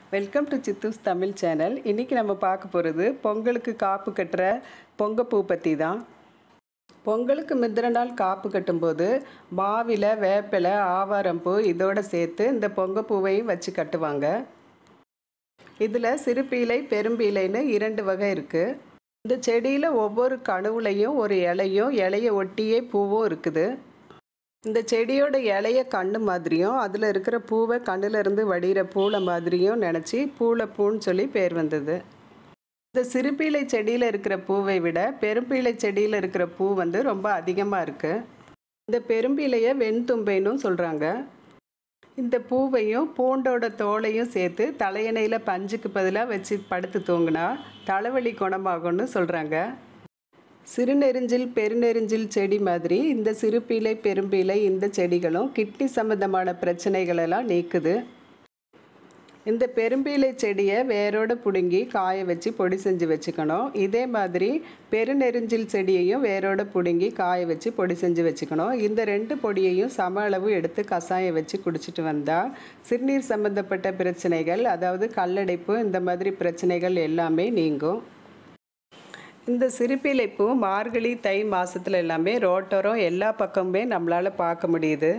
welcome to Chithu's Tamil channel இன்றைக்கி நம்ம பார்க்க போகிறது பொங்கலுக்கு காப்பு கட்டுற பொங்கப்பூ பற்றி தான் பொங்கலுக்கு முந்தின நாள் காப்பு கட்டும்போது மாவில வேப்பிலை ஆவாரம்பூ இதோட சேர்த்து இந்த பொங்கப்பூவையும் வச்சு கட்டுவாங்க இதில் சிறுபீலை பெரும்பீலைன்னு இரண்டு வகை இருக்குது இந்த செடியில் ஒவ்வொரு கணுவுலையும் ஒரு இலையும் இலையை ஒட்டியே பூவும் இருக்குது இந்த செடியோட இலைய கண்ணு மாதிரியும் அதில் இருக்கிற பூவை கண்ணுல இருந்து வடிகிற பூளை மாதிரியும் நினச்சி பூளை பூன்னு சொல்லி பேர் வந்தது இந்த சிறுபீலை செடியில் இருக்கிற பூவை விட பெரும்பீலை செடியில் இருக்கிற பூ வந்து ரொம்ப அதிகமாக இருக்குது இந்த பெரும்பீலையை வெண்தும்பைன்னும் சொல்கிறாங்க இந்த பூவையும் பூண்டோட தோலையும் சேர்த்து தலையணையில் பஞ்சுக்கு பதிலாக வச்சு படுத்து தூங்கினா தலைவலி குணமாகும்னு சொல்கிறாங்க சிறுநெருஞ்சில் பெருநெருஞ்சில் செடி மாதிரி இந்த சிறுபீலை பெரும்பீலை இந்த செடிகளும் கிட்னி சம்மந்தமான பிரச்சனைகளெல்லாம் நீக்குது இந்த பெரும்பீலை செடியை வேரோட பிடுங்கி காய வச்சு பொடி செஞ்சு வச்சுக்கணும் இதே மாதிரி பெருநெருஞ்சில் செடியையும் வேரோட பிடுங்கி காய வச்சு பொடி செஞ்சு வச்சுக்கணும் இந்த ரெண்டு பொடியையும் சம அளவு எடுத்து கஷாயம் வச்சு குடிச்சிட்டு வந்தால் சிறுநீர் சம்மந்தப்பட்ட பிரச்சனைகள் அதாவது கல்லடைப்பு இந்த மாதிரி பிரச்சனைகள் எல்லாமே நீங்கும் இந்த சிறுபீலைப்பூ மார்கழி தை மாதத்துல எல்லாமே ரோட்டோரம் எல்லா பக்கமுமே நம்மளால் பார்க்க முடியுது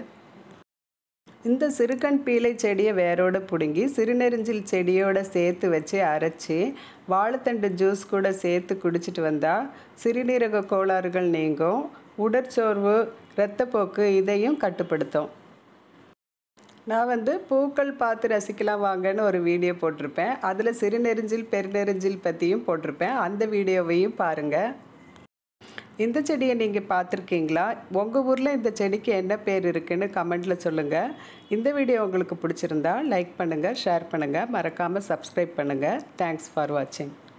இந்த சிறுகண் பீலை செடியை வேரோட பிடுங்கி சிறுநெருஞ்சில் செடியோட சேர்த்து வச்சு அரைச்சி வாழைத்தண்டு ஜூஸ் கூட சேர்த்து குடிச்சிட்டு வந்தால் சிறுநீரக கோளாறுகள் நீங்கும் உடற்சோர்வு இரத்தப்போக்கு இதையும் கட்டுப்படுத்தும் நான் வந்து பூக்கள் பார்த்து ரசிக்கலாம் வாங்கன்னு ஒரு வீடியோ போட்டிருப்பேன் அதில் சிறுநெருஞ்சில் பெருநெருஞ்சில் பற்றியும் போட்டிருப்பேன் அந்த வீடியோவையும் பாருங்கள் இந்த செடியை நீங்கள் பார்த்துருக்கீங்களா உங்கள் ஊரில் இந்த செடிக்கு என்ன பேர் இருக்குன்னு கமெண்ட்டில் சொல்லுங்கள் இந்த வீடியோ உங்களுக்கு பிடிச்சிருந்தா லைக் பண்ணுங்கள் ஷேர் பண்ணுங்கள் மறக்காமல் சப்ஸ்கிரைப் பண்ணுங்கள் தேங்க்ஸ் ஃபார் வாட்சிங்